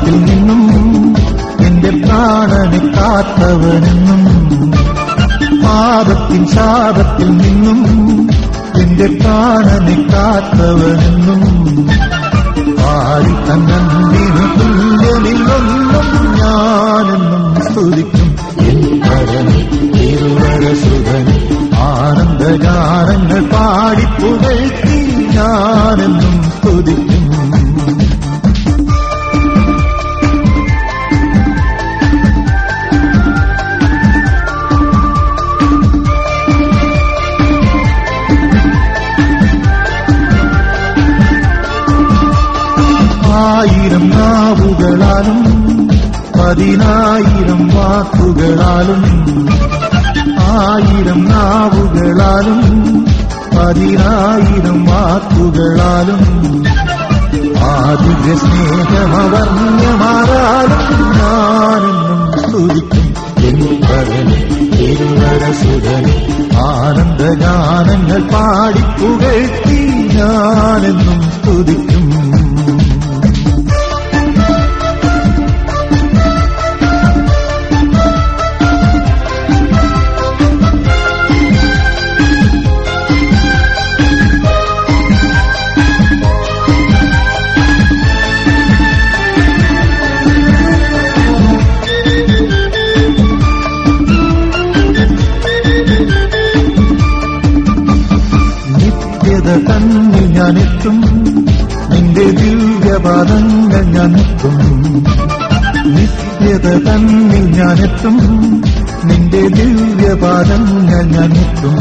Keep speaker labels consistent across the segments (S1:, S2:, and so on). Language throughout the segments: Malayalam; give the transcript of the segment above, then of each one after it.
S1: ശാപത്തിൽ നിന്നും എന്റെ പ്രാണനെ കാത്തവനെന്നും പാപത്തിൻ ശാപത്തിൽ നിന്നും എന്റെ പ്രാണനെ കാത്തവനെന്നും പാടി തന്നന്തിനു തുല്യമില്ലൊന്നും ഞാനെന്നും സ്തുതിക്കും എൻ പരനെ തിരുവരസുധനെ ആനന്ദഗാനങ്ങൾ പാടിപ്പുകഴ്ത്തി ഞാനെന്നും സ്തുതിക്കും ആയിരം നാവുകളാലും പതിനായിരം വാക്കുകളാലും ആയിരം നാവുകളാലും പതിനായിരം വാക്കുകളാലും ആദിക സ്നേഹമവർണ്യമാറാലും ഞാനെന്നും സ്തുതിക്കും എൻ പകനെ തിരുവരസുധനെ ആനന്ദഗാനങ്ങൾ പാടിപ്പുകഴ്ത്തി ഞാനെന്നും സ്തുതിക്കും നിത്യത തന്നിൽ ഞാനെത്തും നിന്റെ ദിവ്യപാദങ്ങൾ ഞാനെത്തും നിത്യത തന്നിൽ ഞാനെത്തും നിന്റെ ദിവ്യപാദങ്ങൾ ഞാനെത്തും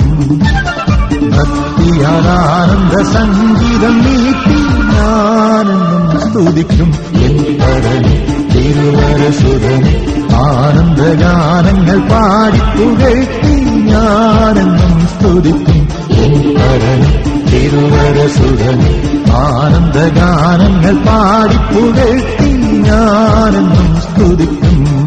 S1: ഭക്തിയാനന്ദ സംഗീതം നീട്ടി ഞാനെന്നും സ്തുതിക്കും എൻ പരനെ തിരുവരസുധനെ ആനന്ദഗാനങ്ങൾ പാടിപ്പുകഴ്ത്തി ഞാനെന്നും സ്തുതിക്കും എൻ പരനെ തിരുവരസുധനെ ആനന്ദഗാനങ്ങൾ പാടിപ്പുകഴ്ത്തി ഞാനെന്നും സ്തുതിക്കും